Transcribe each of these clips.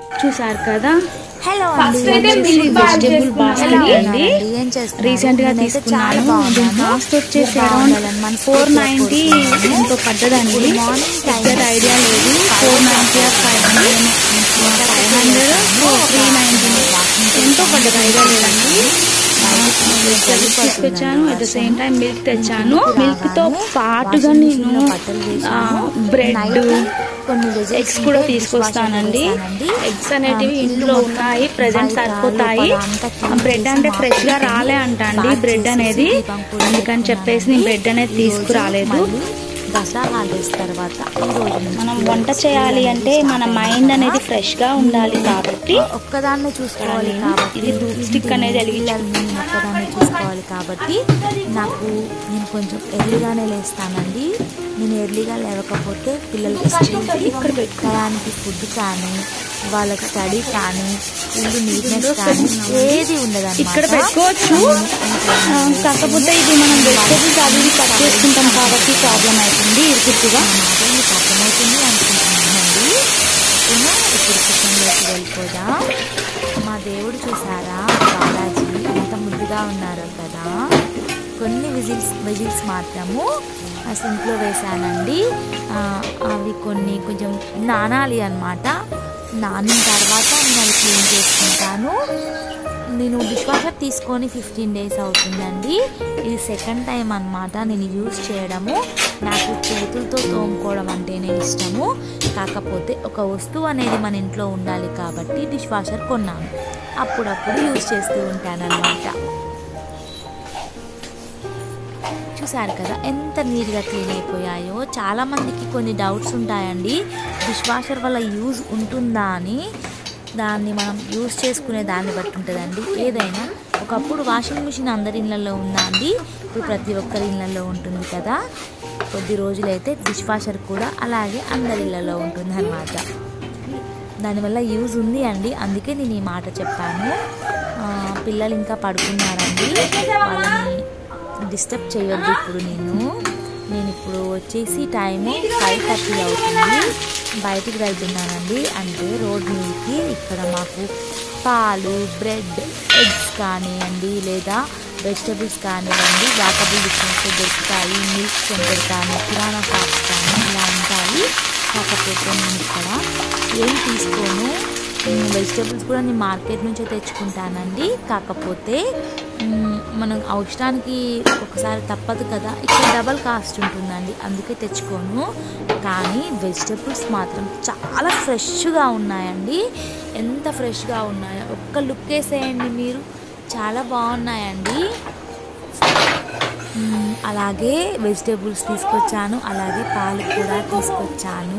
చూసారు కదా hello First అండి అయితే milk bar వెజిటేబుల్ చేసుకున్నాం బాస్కెట్ అండి. అండి ఏం చేస్తున్నారు? రీసెంట్ గా నేనైతే చాలా తీసుకున్నాను దీని బాగున్నాను. కాస్ట్ వచ్చేసి మీరు అరౌండ్ బాగుండాలని మనస్ఫూర్తిగా ఫోర్ నైన్టీ కోరుకుంటున్నాను. ఎంతో పడ్డదండి ఇప్పుడు మార్నింగ్ టైం ఎగ్జాక్ట్ ఐడియా లేదు four ninety five hundred five hundred three ninety ఎంతో పడ్డది ఐడియా లేదండి వెజిటేబుల్స్ తీసుకొచ్చాను at the same time milk తెచ్చాను మిల్క్ తో పాటుగా నేను బ్రెడ్ ఎగ్స్ కూడా తీసుకొస్తానండి ఎగ్స్ అనేటివి ఇంట్లో ఉన్నాయి ప్రజెంట్ సరిపోతాయి బ్రెడ్ అంటే ఫ్రెష్ గా రాలే అంట అండి బ్రెడ్ అనేది అందుకని చెప్పేసి నేను బ్రెడ్ అనేది తీసుకురాలేదు దసరా హాలిడేస్ తర్వాత ఈ రోజు నుంచి మనం వంట చేయాలి అంటే మన మైండ్ అనేది ఫ్రెష్ గా ఉండాలి కాబట్టి ఒక్కదాన్నే చూసుకోవాలి నేను కాబట్టి ఇది ధూప్ స్టిక్ అనేది వెలిగించాను. పిల్లల్ని నేను ఒక్కదాన్నే చూసుకోవాలి కాబట్టి నాకు నేను కొంచెం ఎర్లీగానే లేస్తానండి నేను ఎర్లీగా లేవకపోతే పిల్లలకి స్కూల్కి టయానికి ఫుడ్ కానీ వాళ్ళకి స్టడీ కానీ ఇల్లు నీట్నెస్ కానీ ఏది ఉండదు ఇక్కడ పెట్టుకోవచ్చు ఆ, కాకపోతే ఇది మనం వెజిటేబుల్స్ అవి ఇవి కట్ చేసుకుంటాం కాబట్టి ప్రాబ్లం అవుతుంది ఇరుకుగా మాటలు మీకు అర్థమవుతుంది అనుకుంటున్నానండి ఓకేనా ఇప్పుడు కిచెన్లోకి వెళ్ళిపోదాం మా దేవుడు చూసారా బాలాజీ ఎంత ముద్దుగా ఉన్నారు కదా కొన్ని విజిల్స్ విజిల్స్ మాత్రము ఆ సింక్లో వేసానండి ఆ, అవి కొన్ని కొంచెం నానాలి అన్నమాట నానిన తర్వాత నేను అవి క్లీన్ చేసుకుంటాను నేను డిష్ వాషర్ తీసుకొని ఫిఫ్టీన్ డేస్ అవుతుందండి ఇది సెకండ్ టైం అన్నమాట నేను యూజ్ చేయడము నాకు చేతులతో తోముకోవడం అంటేనే ఇష్టము కాకపోతే ఒక వస్తువు అనేది మన ఇంట్లో ఉండాలి కాబట్టి డిష్ వాషర్ కొన్నాను అప్పుడప్పుడు యూజ్ చేస్తూ ఉంటానన్నమాట చూసారు కదా ఎంత నీట్గా క్లీన్ అయిపోయాయో చాలామందికి కొన్ని డౌట్స్ ఉంటాయండి డిష్ వాషర్ వల్ల యూజ్ ఉంటుందా అని దాన్ని మనం యూజ్ చేసుకునే దాన్ని బట్టి ఉంటుందండి ఏదైనా ఒకప్పుడు వాషింగ్ మిషన్ అందరి ఇళ్ళల్లో ఉందా అండి ఇప్పుడు ప్రతి ఒక్కరి ఇళ్ళల్లో ఉంటుంది కదా కొద్ది రోజులైతే డిష్ వాషర్ కూడా అలాగే అందరి ఇళ్ళల్లో ఉంటుంది అనమాట దానివల్ల యూజ్ ఉంది అండి అందుకే నేను ఈ మాట చెప్పాను ఆ, పిల్లలు ఇంకా పడుకున్నారండి వాళ్ళని డిస్టర్బ్ చేయొద్దు ఇప్పుడు నేను నేను ఇప్పుడు వచ్చేసి టైము ఫైవ్ థర్టీ అవుతుంది బయటికి వెళ్తున్నానండి అంటే రోడ్ మీదకి ఇక్కడ మాకు పాలు బ్రెడ్ ఎగ్స్ కానివ్వండి లేదా వెజిటబుల్స్ కానివ్వండి వాకబుల్ డిస్టెన్స్లో దొరుకుతాయి మిల్క్ సెంటర్ కానీ కిరాణా షాప్స్ కానీ ఇలా ఉంటాయి కాకపోతే నేను ఇక్కడ ఏం తీసుకోను వెజిటేబుల్స్ కూడా నేను మార్కెట్ నుంచే తెచ్చుకుంటానండి కాకపోతే మ్, మనం అవసరానికి ఒకసారి తప్పదు కదా ఇక్కడ డబల్ కాస్ట్ ఉంటుందండి అందుకే తెచ్చుకోను కానీ వెజిటేబుల్స్ మాత్రం చాలా ఫ్రెష్గా ఉన్నాయండి ఎంత ఫ్రెష్గా ఉన్నాయో ఒక్క లుక్ వేసేయండి మీరు చాలా బాగున్నాయండి మ్, అలాగే వెజిటేబుల్స్ తీసుకొచ్చాను అలాగే పాలు కూడా తీసుకొచ్చాను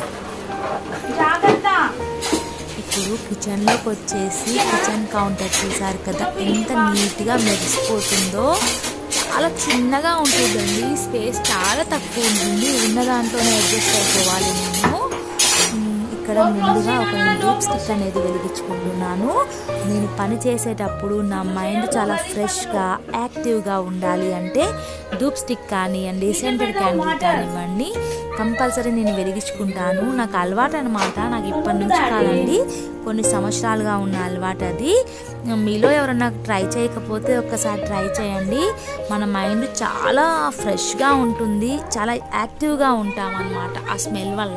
ఇప్పుడు కిచెన్లోకి వచ్చేసి కిచెన్ కౌంటర్ చూసారు కదా ఎంత నీట్గా మెరిసిపోతుందో చాలా చిన్నగా ఉంటుందండి స్పేస్ చాలా తక్కువ ఉంటుంది ఉన్న దాంట్లోనే అడ్జస్ట్ అయిపోవాలి నేను మ్, ఇక్కడ ముందుగా ఒక డూప్ స్టిక్ అనేది వెలిగించుకుంటున్నాను నేను పని చేసేటప్పుడు నా మైండ్ చాలా ఫ్రెష్గా యాక్టివ్గా ఉండాలి అంటే డూప్ స్టిక్ కానివ్వండి సెంటెడ్ క్యాండిల్ కానివ్వండి కంపల్సరీ నేను వెలిగించుకుంటాను నాకు అలవాటు అనమాట నాకు ఇప్పటి నుంచి కాదండి కొన్ని సంవత్సరాలుగా ఉన్న అలవాటు అది మీలో ఎవరైనా ట్రై చేయకపోతే ఒక్కసారి ట్రై చేయండి మన మైండ్ చాలా ఫ్రెష్గా ఉంటుంది చాలా యాక్టివ్గా ఉంటాం అనమాట ఆ స్మెల్ వల్ల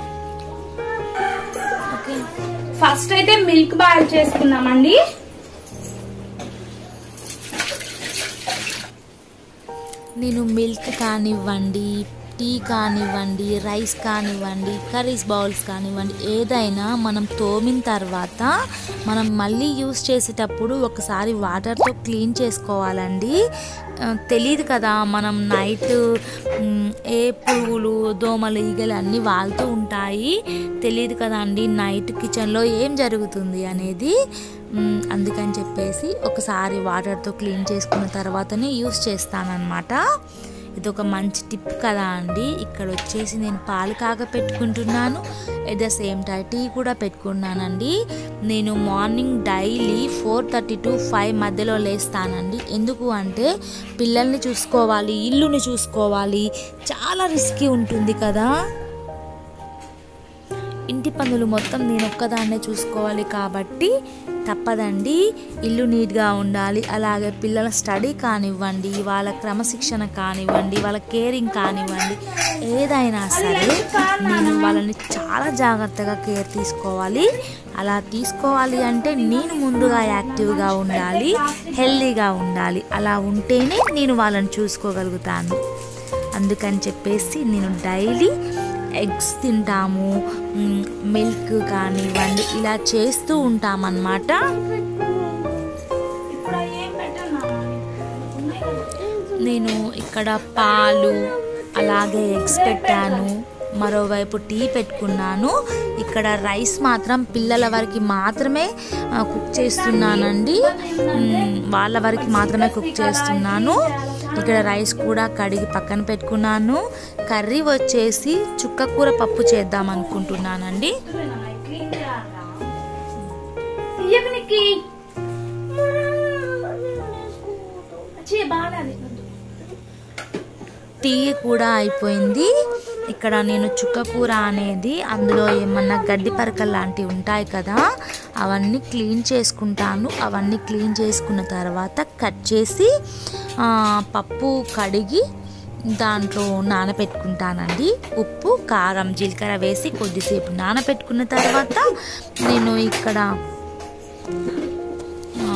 ఓకే ఫస్ట్ అయితే మిల్క్ బాయిల్ చేసుకుందామండి నేను మిల్క్ కానివ్వండి టీ కానివ్వండి రైస్ కానివ్వండి కర్రీస్ బౌల్స్ కానివ్వండి ఏదైనా మనం తోమిన తర్వాత మనం మళ్ళీ యూస్ చేసేటప్పుడు ఒకసారి వాటర్తో క్లీన్ చేసుకోవాలండి ఆ, తెలియదు కదా మనం నైట్ మ్, ఏ పురుగులు దోమలు ఈగలు అన్నీ వాళ్తూ ఉంటాయి తెలియదు కదా అండి నైట్ కిచెన్లో ఏం జరుగుతుంది అనేది మ్, అందుకని చెప్పేసి ఒకసారి వాటర్తో క్లీన్ చేసుకున్న తర్వాతనే యూస్ చేస్తానన్నమాట ఇది ఒక మంచి టిప్ కదా అండి ఇక్కడ వచ్చేసి నేను పాలు కాగ పెట్టుకుంటున్నాను at the same time tea కూడా పెట్టుకున్నానండి నేను morning daily four thirty to five మధ్యలో లేస్తానండి ఎందుకు అంటే పిల్లల్ని చూసుకోవాలి ఇల్లుని చూసుకోవాలి చాలా రిస్కీ ఉంటుంది కదా ఇంటి పనులు మొత్తం నేను ఒక్కదాన్నే చూసుకోవాలి కాబట్టి తప్పదండి ఇల్లు నీట్గా ఉండాలి అలాగే పిల్లల స్టడీ కానివ్వండి వాళ్ళ క్రమశిక్షణ కానివ్వండి వాళ్ళ కేరింగ్ కానివ్వండి ఏదైనా సరే నేను వాళ్ళని చాలా జాగ్రత్తగా కేర్ తీసుకోవాలి అలా తీసుకోవాలి అంటే నేను ముందుగా యాక్టివ్గా ఉండాలి హెల్దీగా ఉండాలి అలా ఉంటేనే నేను వాళ్ళని చూసుకోగలుగుతాను అందుకని చెప్పేసి నేను డైలీ ఎగ్స్ తింటాము మ్, మిల్క్ కానివ్వండి ఇలా చేస్తూ ఉంటామన్నమాట నేను ఇక్కడ పాలు అలాగే ఎగ్స్ పెట్టాను మరోవైపు టీ పెట్టుకున్నాను ఇక్కడ రైస్ మాత్రం పిల్లల వరకు మాత్రమే ఆ, కుక్ చేస్తున్నానండి మ్, వాళ్ళ వరకు మాత్రమే కుక్ చేస్తున్నాను ఇక్కడ రైస్ కూడా కడిగి పక్కన పెట్టుకున్నాను కర్రీ వచ్చేసి చుక్క కూర పప్పు చేద్దాం అనుకుంటున్నానండి టీ కూడా అయిపోయింది ఇక్కడ నేను చుక్క కూర అనేది అందులో ఏమన్నా గడ్డి పరకలు లాంటివి ఉంటాయి కదా అవన్నీ క్లీన్ చేసుకుంటాను అవన్నీ క్లీన్ చేసుకున్న తర్వాత కట్ చేసి ఆ, పప్పు కడిగి దాంట్లో నానబెట్టుకుంటానండి ఉప్పు కారం జీలకర్ర వేసి కొద్దిసేపు నానబెట్టుకున్న తర్వాత నేను ఇక్కడ ఆ,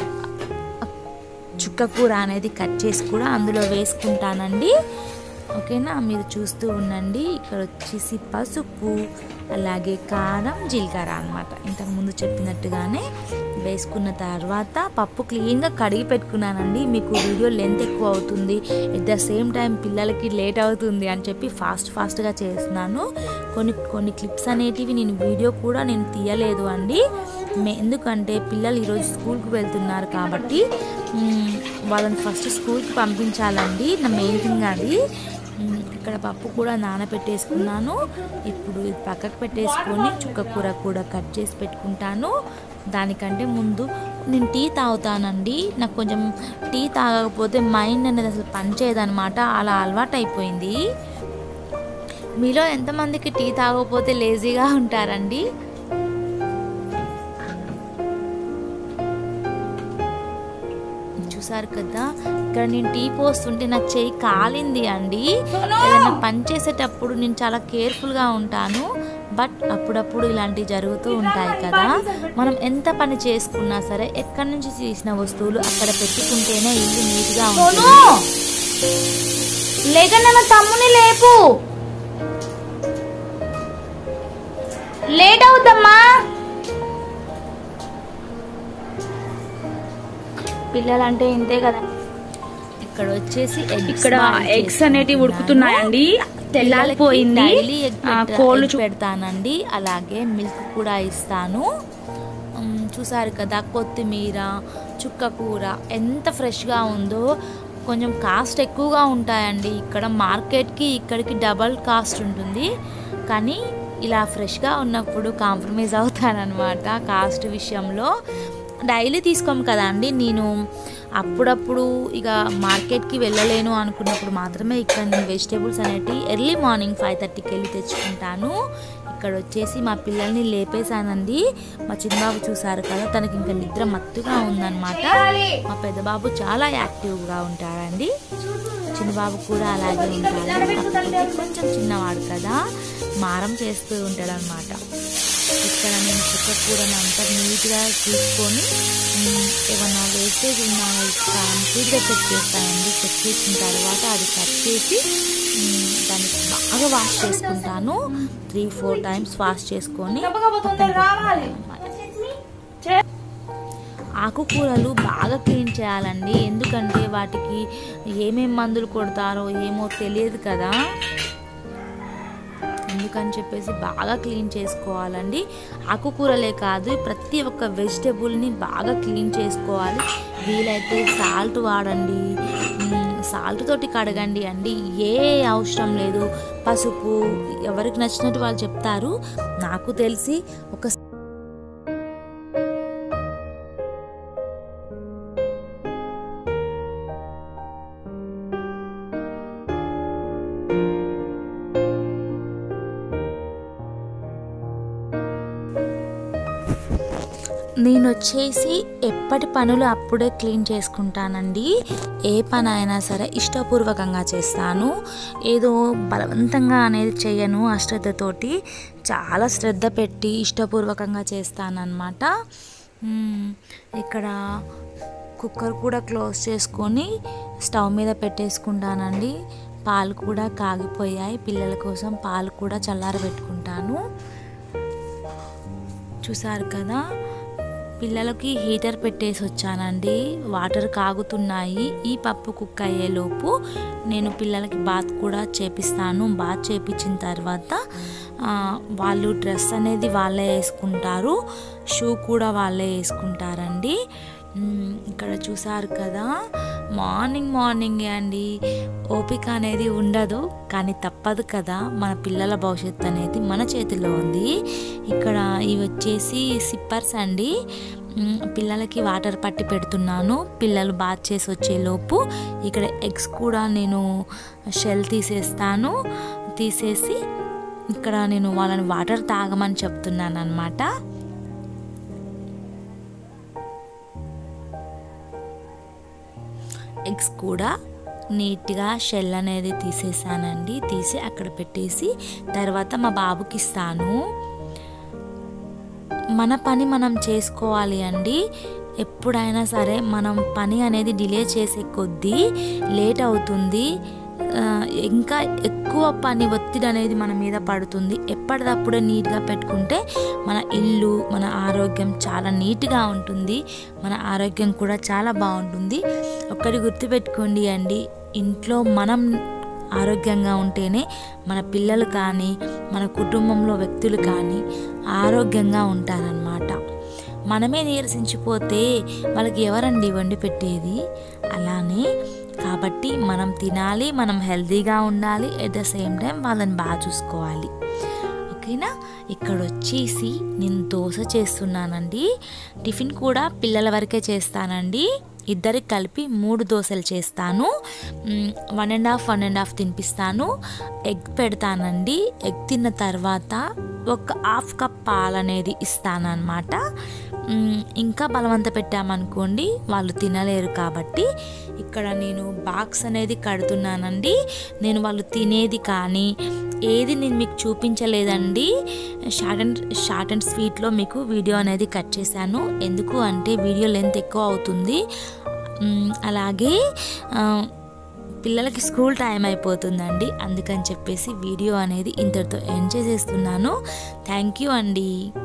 చుక్క కూర అనేది కట్ చేసి కూడా అందులో వేసుకుంటానండి ఓకేనా మీరు చూస్తూ ఉండండి ఇక్కడ వచ్చేసి పసుపు అలాగే కారం జీలకర్ర అనమాట ఇంతకుముందు చెప్పినట్టుగానే వేసుకున్న తర్వాత పప్పు క్లీన్గా కడిగి పెట్టుకున్నానండి మీకు వీడియో లెంత్ ఎక్కువ అవుతుంది ఎట్ ద సేమ్ టైం పిల్లలకి లేట్ అవుతుంది అని చెప్పి ఫాస్ట్ ఫాస్ట్గా చేస్తున్నాను కొన్ని కొన్ని క్లిప్స్ అనేటివి నేను వీడియో కూడా నేను తీయలేదు అండి మే- ఎందుకంటే పిల్లలు ఈరోజు స్కూల్కి వెళ్తున్నారు కాబట్టి మ్, వాళ్ళని ఫస్ట్ స్కూల్కి పంపించాలండి నా మెయిన్ థింగ్ అది మ్, ఇక్కడ పప్పు కూడా నానబెట్టేసుకున్నాను ఇప్పుడు ఇది పక్కకు పెట్టేసుకొని చుక్క కూర కూడా కట్ చేసి పెట్టుకుంటాను దానికంటే ముందు నేను టీ తాగుతానండి నాకు కొంచెం టీ తాగకపోతే మైండ్ అనేది అసలు పనిచేయదనమాట అలా అలవాటు అయిపోయింది మీలో ఎంతమందికి టీ తాగకపోతే లేజీగా ఉంటారండి చూసారు కదా ఇక్కడ నేను టీ పోస్తుంటే నాకు చేయి కాలింది అండి ఏదైనా పని చేసేటప్పుడు నేను చాలా కేర్ఫుల్గా ఉంటాను బట్ అప్పుడప్పుడు ఇలాంటివి జరుగుతూ ఉంటాయి కదా మనం ఎంత పని చేసుకున్నా సరే ఎక్కడి నుంచి తీసిన వస్తువులు అక్కడ పెట్టుకుంటేనే ఇల్లు నీట్గా ఉంటుంది లేక నా తమ్ముని లేపు లేట్ అవుద్దమ్మా పిల్లలంటే ఇంతే కదా ఇక్కడ వచ్చేసి eggs ఇక్కడ boil ఎగ్స్ అనేటివి చేసుకుంటున్నాను. ఉడుకుతున్నాయండి తెల్లారిపోయింది డైలీ ఎగ్ ఆ, పెట్ట- కోళ్ళు ఎగ్ పెడతానండి అలాగే మిల్క్ కూడా ఇస్తాను మ్, చూసారు కదా కొత్తిమీర చుక్క కూర ఎంత ఫ్రెష్గా ఉందో కొంచెం కాస్ట్ ఎక్కువగా ఉంటాయండి ఇక్కడ మార్కెట్కి ఇక్కడికి డబల్ కాస్ట్ ఉంటుంది కానీ ఇలా ఫ్రెష్గా ఉన్నప్పుడు కాంప్రమైజ్ అవుతానన్నమాట కాస్ట్ విషయంలో డైలీ తీసుకోము కదా అండి నేను అప్పుడప్పుడు ఇక మార్కెట్కి వెళ్ళలేను అనుకున్నప్పుడు మాత్రమే ఇక్కడ నేను వెజిటేబుల్స్ అనేటివి ఎర్లీ మార్నింగ్ ఫైవ్ థర్టీకి వెళ్ళి తెచ్చుకుంటాను ఇక్కడ వచ్చేసి మా పిల్లల్ని లేపేశానండి మా చిన్నబాబు చూసారు కదా తనకి ఇంకా నిద్ర మత్తుగా ఉందన్నమాట మా పెద్ద బాబు చాలా యాక్టివ్గా ఉంటాడండి చిన్నబాబు కూడా అలాగే ఉంటాడు కాకపోతే కొంచెం చిన్నవాడు కదా మారం చేస్తూ ఉంటాడు అనమాట ఇక్కడ నేను చుక్క కూరని అంతా నీట్గా తీసుకొని మ్, ఏమన్నా వేస్టేజ్ ఉన్నా కంప్లీట్గా చెక్ చేస్తానండి చెక్ చేసిన తర్వాత అది కట్ చేసి మ్, దాన్ని బాగా వాష్ చేసుకుంటాను త్రీ ఫోర్ టైమ్స్ వాష్ చేసుకొని పక్కన పెట్టుకుంటానన్నమాట. ఆకుకూరలు బాగా క్లీన్ చేయాలండి ఎందుకంటే వాటికి ఏమేం మందులు కొడతారో ఏమో తెలియదు కదా అందుకని చెప్పేసి బాగా క్లీన్ చేసుకోవాలండి ఆకుకూరలే కాదు ప్రతి ఒక్క వెజిటేబుల్ని బాగా క్లీన్ చేసుకోవాలి వీలైతే సాల్ట్ వాడండి సాల్ట్ తోటి కడగండి అండి ఏ అవసరం లేదు పసుపు ఎవరికి నచ్చినట్టు వాళ్ళు చెప్తారు నాకు తెలిసి ఒక నేను వచ్చేసి ఎప్పటి పనులు అప్పుడే క్లీన్ చేసుకుంటానండి ఏ పని అయినా సరే ఇష్టపూర్వకంగా చేస్తాను ఏదో బలవంతంగా అనేది చేయను అశ్రద్ధతోటి చాలా శ్రద్ధ పెట్టి ఇష్టపూర్వకంగా చేస్తానన్నమాట మ్మ్. ఇక్కడ కుక్కర్ కూడా క్లోజ్ చేసుకొని స్టవ్ మీద పెట్టేసుకుంటానండి పాలు కూడా కాగిపోయాయి పిల్లల కోసం పాలు కూడా చల్లారబెట్టుకుంటాను చూసారు కదా పిల్లలకి హీటర్ పెట్టేసి వచ్చానండి వాటర్ కాగుతున్నాయి ఈ పప్పు కుక్ అయ్యేలోపు నేను పిల్లలకి బాత్ కూడా చేపిస్తాను బాత్ చేపించిన తర్వాత ఆ, వాళ్ళు డ్రెస్ అనేది వాళ్ళే వేసుకుంటారు షూ కూడా వాళ్ళే వేసుకుంటారండి మ్, ఇక్కడ చూసారు కదా మార్నింగ్ మార్నింగే అండి ఓపిక అనేది ఉండదు కానీ తప్పదు కదా మన పిల్లల భవిష్యత్తు అనేది మన చేతిలో ఉంది ఇక్కడ ఇవి వచ్చేసి సిప్పర్స్ అండి మ్, పిల్లలకి వాటర్ పట్టి పెడుతున్నాను పిల్లలు బాత్ చేసి వచ్చేలోపు ఇక్కడ ఎగ్స్ కూడా నేను షెల్ తీసేస్తాను తీసేసి ఇక్కడ నేను వాళ్ళని వాటర్ తాగమని చెప్తున్నాను అనమాట ఎగ్స్ కూడా నీట్గా షెల్ అనేది తీసేసానండి తీసి అక్కడ పెట్టేసి తర్వాత మా బాబుకి ఇస్తాను మన పని మనం చేసుకోవాలి అండి ఎప్పుడైనా సరే మనం పని అనేది డిలే చేసే కొద్దీ లేట్ అవుతుంది ఆ, ఇంకా ఎక్కువ పని ఒత్తిడి అనేది మన మీద పడుతుంది ఎప్పటిదప్పుడే నీట్గా పెట్టుకుంటే మన ఇల్లు మన ఆరోగ్యం చాలా నీట్గా ఉంటుంది మన ఆరోగ్యం కూడా చాలా బాగుంటుంది ఒక్కటి గుర్తుపెట్టుకోండి అండి ఇంట్లో మనం ఆరోగ్యంగా ఉంటేనే మన పిల్లలు కానీ మన కుటుంబంలో వ్యక్తులు కానీ ఆరోగ్యంగా ఉంటారనమాట మనమే నీరసించిపోతే వాళ్ళకి ఎవరండి వండి పెట్టేది అలానే కాబట్టి మనం తినాలి మనం హెల్తీగా ఉండాలి ఎట్ ద సేమ్ టైం వాళ్ళని బాగా చూసుకోవాలి ఓకేనా ఇక్కడ వచ్చేసి నేను దోశ చేస్తున్నానండి టిఫిన్ కూడా పిల్లల వరకే చేస్తానండి ఇద్దరికి కలిపి మూడు దోశలు చేస్తాను one and half one and half తినిపిస్తాను ఎగ్ పెడతానండి ఎగ్ తిన్న తర్వాత ఒక హాఫ్ కప్ పాలు అనేది ఇస్తానన్నమాట మ్, ఇంకా బలవంత పెట్టామనుకోండి వాళ్ళు తినలేరు కాబట్టి ఇక్కడ నేను బాక్స్ అనేది కడుతున్నానండి నేను వాళ్ళు తినేది కానీ ఏది నేను మీకు చూపించలేదండి షార్ట్ అండ్ షార్ట్ అండ్ స్వీట్లో మీకు వీడియో అనేది కట్ చేశాను ఎందుకు అంటే వీడియో లెంత్ ఎక్కువ అవుతుంది మ్, అలాగే ఆ, పిల్లలకి స్కూల్ టైం అయిపోతుందండి అందుకని చెప్పేసి వీడియో అనేది ఇంతటితో ఎండ్ చేసేస్తున్నాను థ్యాంక్ యూ అండి